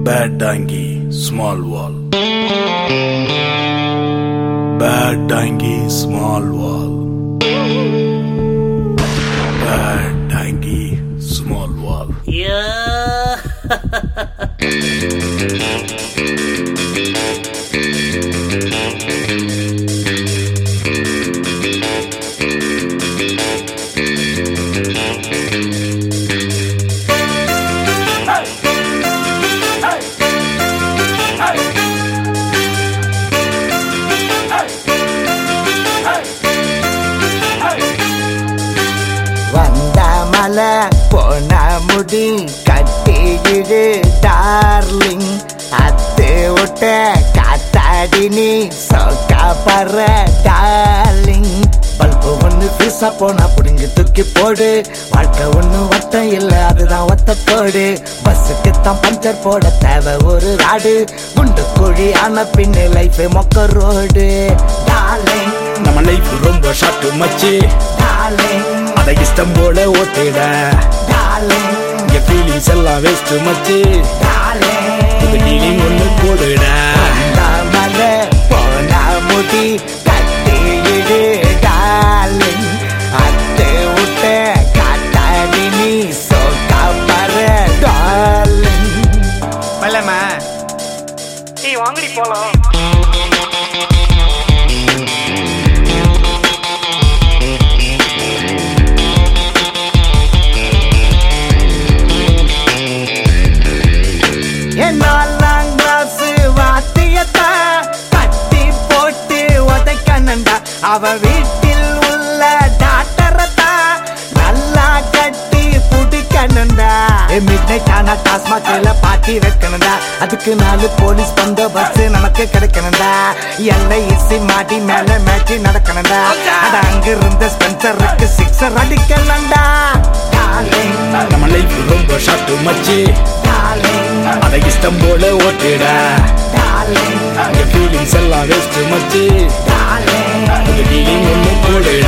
Bad Dangi, small wall. Bad Dangi, small wall. Bad Dangi, small wall. வந்த மலை போன முடி கட்டிக்கிடு டார்லிங் அத்து விட்ட காத்தாடி நீ சொக்கா பற டார்லிங் பல்பு ஒண்ணு பீசா போனா புடிஞ்சு தூக்கி போடு வாழ்க்கை ஒண்ணு வட்டம் இல்ல அதுதான் ஒத்த கோடு பஸ்ஸுக்கு தான் பஞ்சர் போட தேவை ஒரு ராடு குண்டு குழி ஆன பின்னு லைஃப் மொக்க ரோடு டார்லிங் நம்ம லைஃப் ரொம்ப ஷார்ட் மச்சி டார்லிங் அதை இஷ்டம் போல ஓட்டிட டார்லிங் இங்க ஃபீலிங்ஸ் எல்லாம் வேஸ்ட் மச்சி டார்லிங் இந்த ஃபீலிங் ஒண்ணு போடுட மல போன முடி கட்டிடு டார்லிங் அத்து விட்ட காட்டாடி நீ சோக்கா பர டார்லிங் மல்லம்மா ஏய் வாங்கடி போலாம் என்னாலாம் கிளாஸ் வாத்தியத்தா கட்டி போட்டு உதைக்கணுண்டா அவ வீட்டில் உள்ள டாக்டரத்தா நல்லா கட்டி புடிக்கணுண்டா மிட் நைட் ஆனா டாஸ்மாக்ல பாட்டி வைக்கணுண்டா அதுக்கு நாலு போலீஸ் பந்தோபஸ்து நமக்கு கிடைக்கணுண்டா எல்லை இசி மாடி மேல மேட்ச் நடக்கணுண்டா அட அங்க இருந்த ஸ்பென்சருக்கு சிக்ஸர் அடிக்கணுண்டா டார்லிங் நம்ம லைஃப் ரொம்ப ஷார்ட் மச்சி டார்லிங் அதை இஷ்டம் போல ஓட்டிட டார்லிங் இங்க ஃபீலிங்ஸ் எல்லாம் வேஸ்ட் மச்சி டார்லிங் இந்த ஃபீலிங் ஒண்ணு போடுட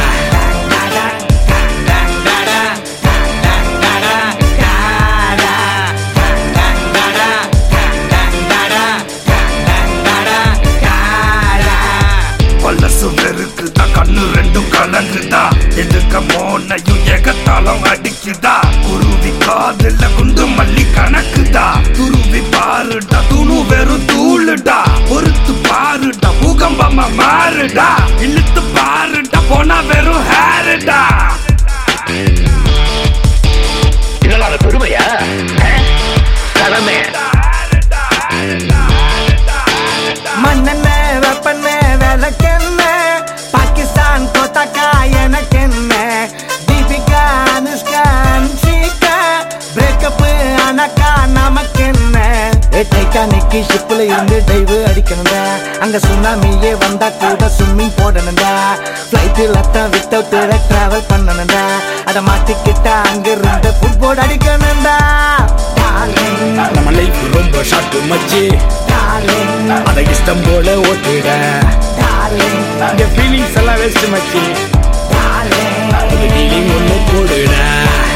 பல்லசு வெறுக்குதா கண்ணு ரெண்டும் கலங்குதா எதுக்க போனையும் ஏகத்தாளம் அடிக்குதா குருவி காதுல குண்டு மல்லி கணக்குதா துருவி பாருடா துணு வெறும் தூளுடா பொறுத்து பாருடா பூகம்பமா மாறுடா இழுத்து பாருடா போனா வெறும் ஹேருடா இதெல்லாம் பெருமையா கடமை மண்ணெண்ண வெப்பண்ண விளக்கெண்ண பாகிஸ்தான் கோத்தாக்கா எனக்கு என்ன தீபிகா அனுஷ்கா அன்ஷிகா பிரேக்கப் அனக்கா நமக்கு என்ன டைட்டானிக்கு ஷிப்ல இருந்து டைவ் அடிக்கணும்டா அங்க சுனாமியே வந்தா கூட ஸ்விம்மிங் போடணும்டா ஃபிளைட்டில் அத்தான் வித்தவுட் டிராவல் பண்ணணும்டா அத மாட்டிக்கிட்டா அங்க இருந்து ஃபுட்போர்ட் அடிக்கணும்டா டார்லிங் நம்ம லைஃப் ரொம்ப ஷார்ட் மச்சி டார்லிங் அதை இஷ்டம் போல ஓட்டிட டார்லிங் இங்க ஃபீலிங்ஸ் எல்லாம் வேஸ்ட் மச்சி டார்லிங் இந்த ஃபீலிங் ஒண்ணு போடுட